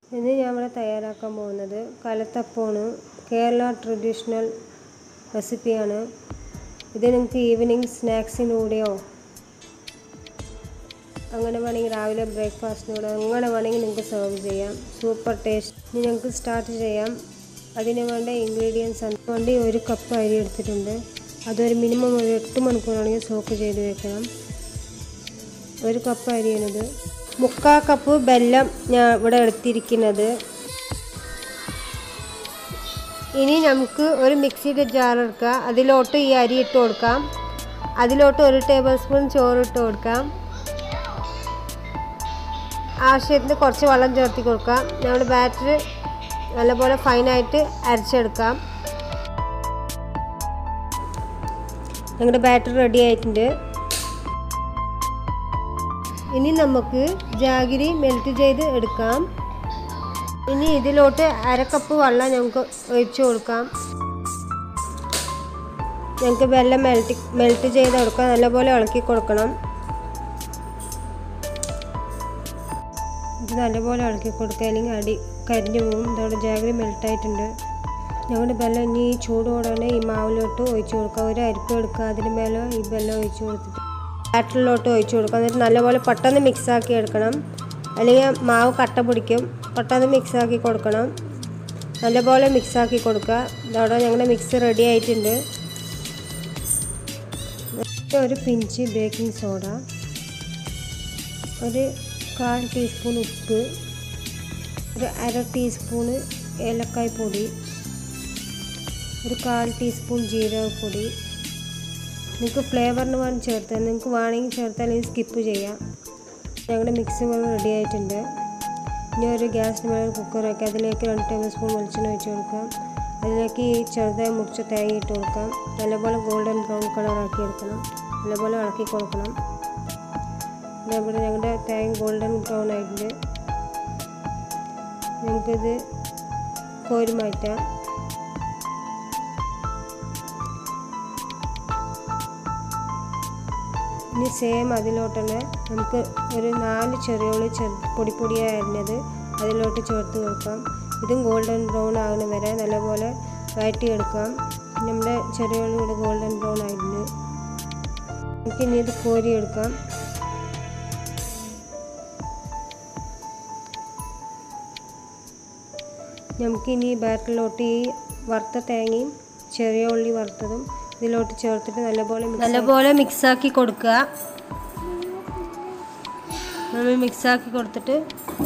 ഇന്ന് ഞാൻ ഇവിടെ തയ്യാറാക്കാൻ പോകുന്നത് കലത്തപ്പമാണ് കേരള ട്രഡീഷണൽ റെസിപ്പിയാണ് ഇത് നിങ്ങൾക്ക് ഈവനിങ് സ്നാക്സിൻ്റെ കൂടെയോ അങ്ങനെ വേണമെങ്കിൽ രാവിലെ ബ്രേക്ക്ഫാസ്റ്റിന് കൂടെ അങ്ങനെ വേണമെങ്കിൽ നിങ്ങൾക്ക് സെർവ് ചെയ്യാം സൂപ്പർ ടേസ്റ്റ് ഇനി ഞങ്ങൾക്ക് സ്റ്റാർട്ട് ചെയ്യാം അതിന് വേണ്ട ഇൻഗ്രീഡിയൻസ് വേണ്ടി ഒരു കപ്പ് അരി എടുത്തിട്ടുണ്ട് അതൊരു മിനിമം ഒരു എട്ട് മണിക്കൂറാണെങ്കിൽ സോക്ക് ചെയ്ത് വെക്കണം ഒരു കപ്പ് അരിയാണിത് മുക്കാൽ കപ്പ് വെല്ലം ഞാൻ ഇവിടെ എടുത്തിരിക്കുന്നത് ഇനി നമുക്ക് ഒരു മിക്സിയുടെ ജാർ എടുക്കുക അതിലോട്ട് ഈ അരി ഇട്ട് കൊടുക്കാം അതിലോട്ട് ഒരു ടേബിൾ സ്പൂൺ ചോറ് ഇട്ട് കൊടുക്കാം ആവശ്യത്തിന് കുറച്ച് വെള്ളം ചേർത്തി കൊടുക്കാം നമ്മുടെ ബാറ്റർ നല്ലപോലെ ഫൈനായിട്ട് അരച്ചെടുക്കാം ഞങ്ങളുടെ ബാറ്റർ റെഡി ആയിട്ടുണ്ട് ഇനി നമുക്ക് ജാഗിരി മെൽറ്റ് ചെയ്ത് എടുക്കാം ഇനി ഇതിലോട്ട് അരക്കപ്പ് വെള്ളം ഞങ്ങൾക്ക് ഒഴിച്ചു കൊടുക്കാം ഞങ്ങൾക്ക് വെള്ളം മെൽറ്റ് മെൽറ്റ് ചെയ്ത് കൊടുക്കാം നല്ലപോലെ ഇളക്കി കൊടുക്കണം ഇത് നല്ലപോലെ ഇളക്കി കൊടുക്കുക അല്ലെങ്കിൽ അടി കരിഞ്ഞു പോകും ഇതോടെ ജാഗരി മെൽട്ടായിട്ടുണ്ട് ഞങ്ങളുടെ വെള്ളം ഇനി ഈ ചൂടോടെ ഈ മാവിലോട്ട് ഒഴിച്ചു കൊടുക്കുക ഒരു അരിപ്പ് എടുക്കുക അതിന് മേലെ ഈ വെള്ളം ഒഴിച്ചു കൊടുത്തിട്ട് ബാറ്ററിലോട്ട് ഒഴിച്ചു കൊടുക്കുക എന്നിട്ട് നല്ലപോലെ പെട്ടെന്ന് മിക്സാക്കി എടുക്കണം അല്ലെങ്കിൽ മാവ് കട്ട പിടിക്കും പെട്ടെന്ന് മിക്സാക്കി കൊടുക്കണം നല്ലപോലെ മിക്സാക്കി കൊടുക്കുക ഇതോടെ ഞങ്ങളുടെ മിക്സ് റെഡി ആയിട്ടുണ്ട് ഒരു പിഞ്ച് ബേക്കിംഗ് സോഡ ഒരു കാൽ ടീസ്പൂൺ ഉപ്പ് ഒരു അര ടീസ്പൂണ് ഏലക്കായ് പൊടി ഒരു കാൽ ടീസ്പൂൺ ജീരകപ്പൊടി നിങ്ങൾക്ക് ഫ്ലേവറിന് വേണ്ടി ചേർത്താൽ നിങ്ങൾക്ക് വേണമെങ്കിൽ ചേർത്താൽ അല്ലെങ്കിൽ സ്കിപ്പ് ചെയ്യാം ഞങ്ങളുടെ മിക്സ് വെള്ളം റെഡി ആയിട്ടുണ്ട് ഇനി ഒരു ഗ്യാസിന് മേലെ കുക്കർ വയ്ക്കുക അതിലേക്ക് രണ്ട് ടേബിൾ സ്പൂൺ വെളിച്ചെണ്ണ ഒഴിച്ച് കൊടുക്കാം അതിലേക്ക് ഈ ചെറുതായി മുറിച്ച തേങ്ങ ഇട്ട് കൊടുക്കാം നല്ലപോലെ ഗോൾഡൻ ബ്രൗൺ കളറാക്കി എടുക്കണം നല്ലപോലെ ഇളക്കി കൊടുക്കണം അതേപോലെ ഞങ്ങളുടെ തേങ്ങ ഗോൾഡൻ ബ്രൗൺ ആയിട്ടുണ്ട് നമുക്കിത് കോരി മാറ്റാം ഇനി സെയിം അതിലോട്ട് തന്നെ നമുക്ക് ഒരു നാല് ചെറിയുള്ളി ചെറു പൊടി പൊടിയായി അരിഞ്ഞത് അതിലോട്ട് ചേർത്ത് കൊടുക്കാം ഇതും ഗോൾഡൻ ബ്രൗൺ ആകുന്ന വരെ നല്ലപോലെ വഴറ്റിയെടുക്കാം നമ്മുടെ ചെറിയുള്ളി ഇവിടെ ഗോൾഡൻ ബ്രൗൺ ആയിട്ടുണ്ട് നമുക്ക് ഇനി ഇത് കോരിയെടുക്കാം നമുക്കിനി ബാറ്ററിലോട്ട് ഈ വറുത്ത തേങ്ങയും ചെറിയ ഉള്ളി വറുത്തതും ഇതിലോട്ട് ചേർത്തിട്ട് നല്ലപോലെ നല്ലപോലെ മിക്സാക്കി കൊടുക്കുക നമ്മൾ മിക്സാക്കി കൊടുത്തിട്ട്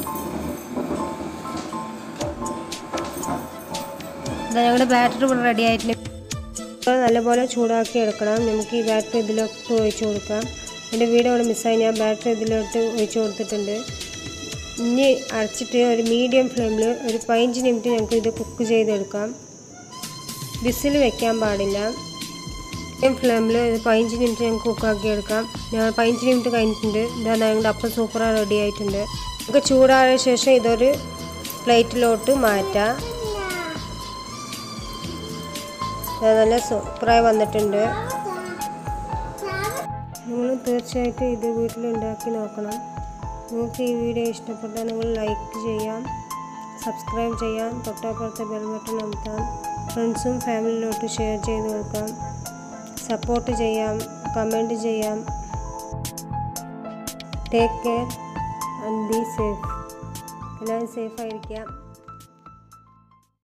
ഇതാ ഞങ്ങളുടെ ബാറ്ററി ഇവിടെ റെഡി ആയിട്ടുണ്ട് നല്ലപോലെ ചൂടാക്കി എടുക്കണം നമുക്ക് ഈ ബാറ്ററി ഇതിലോട്ട് ഒഴിച്ചു കൊടുക്കാം എൻ്റെ വീഡിയോ അവിടെ മിസ്സായി ഞാൻ ബാറ്ററി ഇതിലോട്ട് ഒഴിച്ചു കൊടുത്തിട്ടുണ്ട് ഇനി അടച്ചിട്ട് ഒരു മീഡിയം ഫ്ലെയിമിൽ ഒരു പതിനഞ്ച് മിനിറ്റ് ഞങ്ങൾക്ക് ഇത് കുക്ക് ചെയ്തെടുക്കാം വിസിൽ വെക്കാൻ പാടില്ല മീഡിയം ഫ്ലെയിമിൽ ഒരു പതിനഞ്ച് മിനിറ്റ് ഞങ്ങൾക്ക് കുക്കാക്കി എടുക്കാം ഞങ്ങൾ പതിനഞ്ച് മിനിറ്റ് കഴിഞ്ഞിട്ടുണ്ട് ഇതാ ഞങ്ങളുടെ അപ്പം സൂപ്പറായി റെഡി ആയിട്ടുണ്ട് നമുക്ക് ചൂടായ ശേഷം ഇതൊരു പ്ലേറ്റിലോട്ട് മാറ്റാം നല്ല സൂപ്പറായി വന്നിട്ടുണ്ട് നിങ്ങൾ തീർച്ചയായിട്ടും ഇത് വീട്ടിൽ ഉണ്ടാക്കി നോക്കണം നിങ്ങൾക്ക് ഈ വീഡിയോ ഇഷ്ടപ്പെട്ടാൽ നിങ്ങൾ ലൈക്ക് ചെയ്യാം സബ്സ്ക്രൈബ് ചെയ്യാം തൊട്ടപ്പുറത്തെ ബെൽ ബട്ടൺ അമർത്താം ഫ്രണ്ട്സും ഫാമിലിയിലോട്ട് ഷെയർ ചെയ്ത് കൊടുക്കാം സപ്പോർട്ട് ചെയ്യാം കമൻറ്റ് ചെയ്യാം take care and be safe എല്ലാവരും സേഫായിരിക്കാം